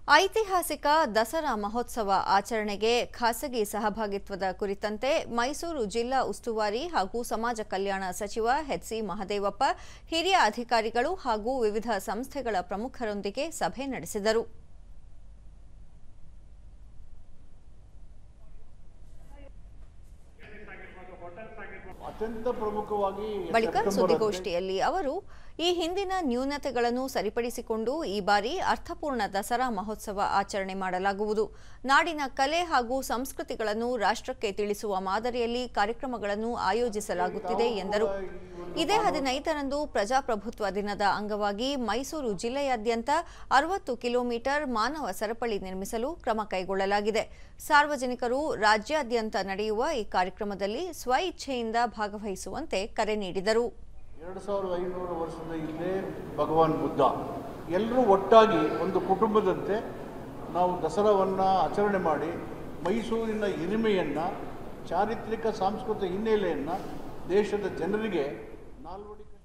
ಐತಿಹಾಸಿಕ ದಸರಾ ಮಹೋತ್ಸವ ಆಚರಣೆಗೆ ಖಾಸಗಿ ಸಹಭಾಗಿತ್ವದ ಕುರಿತಂತೆ ಮೈಸೂರು ಜಿಲ್ಲಾ ಉಸ್ತುವಾರಿ ಹಾಗೂ ಸಮಾಜ ಕಲ್ಯಾಣ ಸಚಿವ ಎಚ್ಸಿ ಮಹದೇವಪ್ಪ ಹಿರಿಯ ಅಧಿಕಾರಿಗಳು ಹಾಗೂ ವಿವಿಧ ಸಂಸ್ಥೆಗಳ ಪ್ರಮುಖರೊಂದಿಗೆ ಸಭೆ ನಡೆಸಿದರು ಅತ್ಯಂತ ಪ್ರಮುಖವಾಗಿ ಬಳಿಕ ಸೆಪ್ಟೆಂಬರ್ ಸುದ್ದಿಗೋಷ್ಠಿಯಲ್ಲಿ ಅವರು ಈ ಹಿಂದಿನ ನ್ಯೂನತೆಗಳನ್ನು ಸರಿಪಡಿಸಿಕೊಂಡು ಈ ಬಾರಿ ಅರ್ಥಪೂರ್ಣ ದಸರಾ ಮಹೋತ್ಸವ ಆಚರಣೆ ಮಾಡಲಾಗುವುದು ನಾಡಿನ ಕಲೆ ಹಾಗೂ ಸಂಸ್ಕೃತಿಗಳನ್ನು ರಾಷ್ಟ್ರಕ್ಕೆ ತಿಳಿಸುವ ಮಾದರಿಯಲ್ಲಿ ಕಾರ್ಯಕ್ರಮಗಳನ್ನು ಆಯೋಜಿಸಲಾಗುತ್ತಿದೆ ಎಂದರು ಇದೇ ಹದಿನೈದರಂದು ಪ್ರಜಾಪ್ರಭುತ್ವ ದಿನದ ಅಂಗವಾಗಿ ಮೈಸೂರು ಜಿಲ್ಲೆಯಾದ್ಯಂತ ಅರವತ್ತು ಕಿಲೋಮೀಟರ್ ಮಾನವ ಸರಪಳಿ ನಿರ್ಮಿಸಲು ಕ್ರಮ ಕೈಗೊಳ್ಳಲಾಗಿದೆ ಸಾರ್ವಜನಿಕರು ರಾಜ್ಯಾದ್ಯಂತ ನಡೆಯುವ ಈ ಕಾರ್ಯಕ್ರಮದಲ್ಲಿ ಸ್ವಇಚ್ಛೆಯಿಂದ ಭಾಗವಹಿಸುವಂತೆ ಕರೆ ನೀಡಿದರು ಎರಡು ಸಾವಿರದ ಐನೂರು ವರ್ಷದ ಹಿಂದೆ ಭಗವಾನ್ ಬುದ್ಧ ಎಲ್ಲರೂ ಒಟ್ಟಾಗಿ ಒಂದು ಕುಟುಂಬದಂತೆ ನಾವು ದಸರಾವನ್ನು ಆಚರಣೆ ಮಾಡಿ ಮೈಸೂರಿನ ಹಿರಿಮೆಯನ್ನು ಚಾರಿತ್ರಿಕ ಸಾಂಸ್ಕೃತಿಕ ಹಿನ್ನೆಲೆಯನ್ನು ದೇಶದ ಜನರಿಗೆ ನಾಲ್ವಡಿ